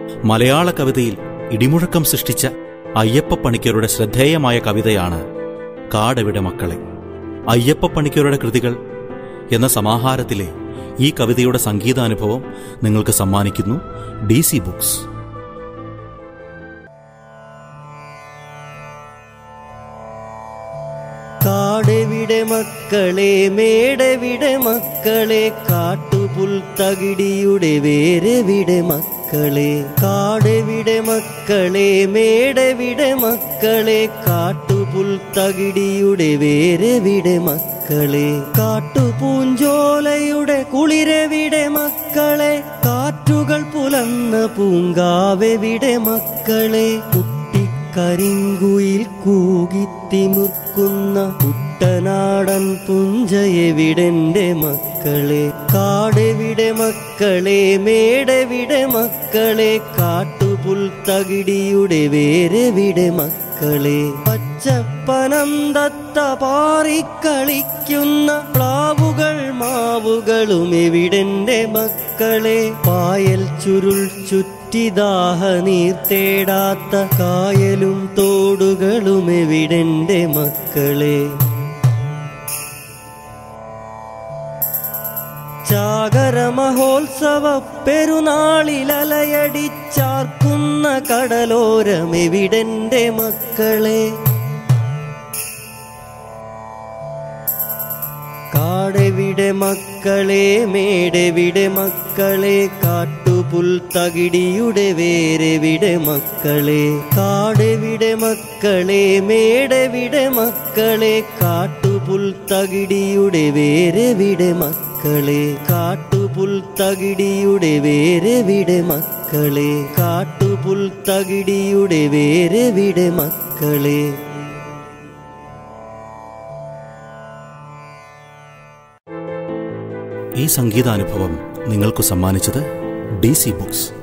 മലയാള കവിതയിൽ ഇടിമുഴക്കം സൃഷ്ടിച്ച അയ്യപ്പ പണിക്കരുടെ ശ്രദ്ധേയമായ കവിതയാണ് കാടെവിടെ മക്കളെ അയ്യപ്പ പണിക്കരുടെ കൃതികൾ എന്ന സമാഹാരത്തിലെ ഈ കവിതയുടെ സംഗീതാനുഭവം നിങ്ങൾക്ക് സമ്മാനിക്കുന്നു ഡി സി ബുക്സ് കാടെവിടെ മക്കളെ മേടെവിടെ മക്കളെ കാട്ടുപുൽ തകിടിയുടെ വേരെവിടെ മക്കളെ കാടെവിടെ മക്കളെ മേടെവിടെ മക്കളെ കാട്ടുപുൽ തകിടിയുടെ വേരെവിടെ മക്കളെ കാട്ടുപൂഞ്ചോലയുടെ കുളിരെവിടെ മക്കളെ കാറ്റുകൾ പുലർന്ന പൂങ്കാവെവിടെ മക്കളെ കരിങ്കുയിൽ കൂകിത്തിമുക്കുന്ന കുട്ടനാടൻ പുഞ്ചയെവിടെന്റെ മക്കളെ കാടെവിടെ മക്കളെ മേടെവിടെ മക്കളെ കാട്ടുപുൽ തകിടിയുടെ വേരെവിടെ മക്കളെ പച്ചപ്പനന്തത്ത പാറിക്കളിക്കുന്ന പ്ലാവുകൾ മാവുകളും എവിടെന്റെ മക്കളെ പായൽ ചുരുൾ ചുറ്റിദാഹ നീർ തേടാത്ത കായലും തോടുകളും എവിടെന്റെ മക്കളെ ചാകര മഹോത്സവ പെരുന്നാളിലലയടിച്ചാർക്കുന്ന കടലോരം എവിടെന്റെ മക്കളെ കാടെവിടെ മക്കളെ മേടെവിടെ മക്കളെ കാട്ടുപുൽ തകിടിയുടെ വേരെവിടെ മക്കളെ കാടെവിടെ മക്കളെ മേടെവിടെ മക്കളെ കാട്ടുപുൽ തകിടിയുടെ വേരെവിടെ മക്കളെ കാട്ടുപുൽ തകിടിയുടെ വേരെവിടെ മക്കളെ കാട്ടുപുൽ തകിടിയുടെ വേരെവിടെ മക്കളെ ഈ സംഗീതാനുഭവം നിങ്ങൾക്ക് സമ്മാനിച്ചത് ഡി സി ബുക്സ്